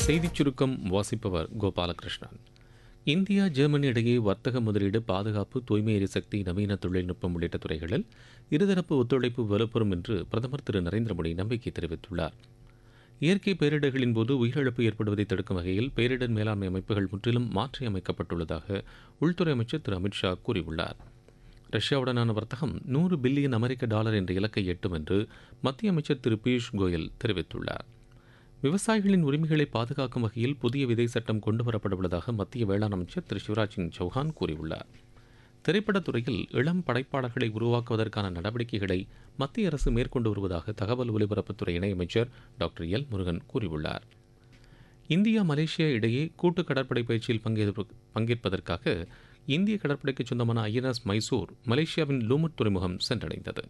செய்திச் சுருக்கம் வாசிப்பவர் கோபாலகிருஷ்ணன் இந்தியா ஜெர்மனி இடையே வர்த்தக முதலீடு பாதுகாப்பு தூய்மை எரிசக்தி நவீன தொழில்நுட்பம் உள்ளிட்ட துறைகளில் இருதரப்பு ஒத்துழைப்பு வலுப்பெறும் என்று பிரதமர் திரு நரேந்திர மோடி நம்பிக்கை தெரிவித்துள்ளார் இயற்கை பேரிடர்களின் போது உயிரிழப்பு ஏற்படுவதை தடுக்கும் வகையில் பேரிடர் மேலாண்மை அமைப்புகள் முற்றிலும் மாற்றியமைக்கப்பட்டுள்ளதாக உள்துறை அமைச்சர் திரு அமித்ஷா கூறியுள்ளார் ரஷ்யாவுடனான வர்த்தகம் நூறு பில்லியன் அமெரிக்க டாலர் என்ற இலக்கை எட்டும் என்று மத்திய அமைச்சர் திரு பியூஷ் கோயல் தெரிவித்துள்ளார் விவசாயிகளின் உரிமைகளை பாதுகாக்கும் வகையில் புதிய விதை சட்டம் கொண்டுவரப்படவுள்ளதாக மத்திய வேளாண் அமைச்சர் திரு சிவராஜ் சிங் சௌஹான் கூறியுள்ளார் திரைப்படத் துறையில் இளம் படைப்பாளர்களை உருவாக்குவதற்கான நடவடிக்கைகளை மத்திய அரசு மேற்கொண்டு வருவதாக தகவல் ஒலிபரப்புத்துறை இணையமைச்சர் டாக்டர் எல் முருகன் கூறியுள்ளார் இந்தியா மலேசியா இடையே கூட்டு கடற்படை பயிற்சியில் பங்கேற்ப- பங்கேற்பதற்காக இந்திய கடற்படைக்கு சொந்தமான ஐஎன்எஸ் மைசூர் மலேசியாவின் லூமுட் துறைமுகம் சென்றடைந்தது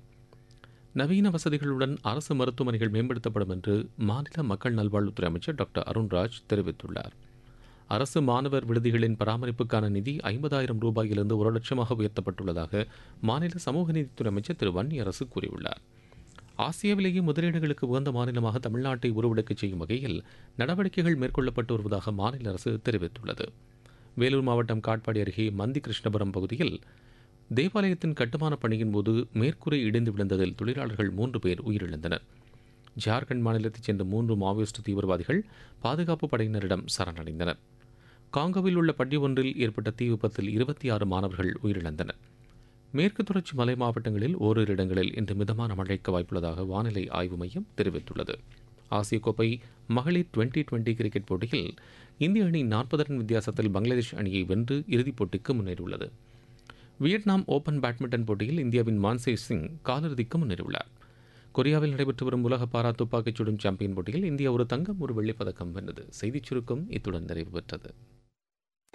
நவீன வசதிகளுடன் அரசு மருத்துவமனைகள் மேம்படுத்தப்படும் என்று மாநில மக்கள் நல்வாழ்வுத்துறை அமைச்சர் டாக்டர் அருண்ராஜ் தெரிவித்துள்ளார் அரசு மாணவர் விடுதிகளின் பராமரிப்புக்கான நிதி ஐம்பதாயிரம் ரூபாயிலிருந்து ஒரு லட்சமாக உயர்த்தப்பட்டுள்ளதாக மாநில சமூக நீதித்துறை அமைச்சர் திரு வன்னி அரசு கூறியுள்ளார் ஆசியாவிலேயே முதலீடுகளுக்கு உகந்த மாநிலமாக தமிழ்நாட்டை உருவெடுக்கச் செய்யும் வகையில் நடவடிக்கைகள் மேற்கொள்ளப்பட்டு வருவதாக மாநில அரசு தெரிவித்துள்ளது வேலூர் மாவட்டம் காட்பாடி அருகே மந்தி கிருஷ்ணபுரம் பகுதியில் தேவாலயத்தின் கட்டுமான பணியின் போது மேற்கூரை இடிந்து விழுந்ததில் தொழிலாளர்கள் மூன்று பேர் உயிரிழந்தனர் ஜார்க்கண்ட் மாநிலத்தைச் சேர்ந்த மூன்று மாவோயிஸ்ட் தீவிரவாதிகள் பாதுகாப்பு படையினரிடம் சரணடைந்தனர் காங்கோவில் உள்ள பள்ளி ஒன்றில் ஏற்பட்ட தீ விபத்தில் இருபத்தி ஆறு மாணவர்கள் உயிரிழந்தனர் மேற்கு தொடர்ச்சி மலை மாவட்டங்களில் ஓரிரு இடங்களில் இன்று மிதமான மழைக்கு வாய்ப்புள்ளதாக வானிலை ஆய்வு மையம் தெரிவித்துள்ளது ஆசிய கோப்பை மகளிர் டுவெண்டி டுவெண்டி கிரிக்கெட் போட்டியில் இந்திய அணி நாற்பது ரன் வித்தியாசத்தில் பங்களாதேஷ் அணியை வென்று இறுதிப் போட்டிக்கு முன்னேறியுள்ளது வியட்நாம் ஓபன் பேட்மிண்டன் போட்டியில் இந்தியாவின் மான்சே சிங் காலிறுதிக்கு முன்னேறியுள்ளார் கொரியாவில் நடைபெற்று வரும் உலக பாரா துப்பாக்கிச் சுடும் சாம்பியன் போட்டியில் இந்தியா ஒரு தங்கம் ஒரு வெள்ளிப் பதக்கம் வென்றது செய்திச் சுருக்கம் இத்துடன் நிறைவு பெற்றது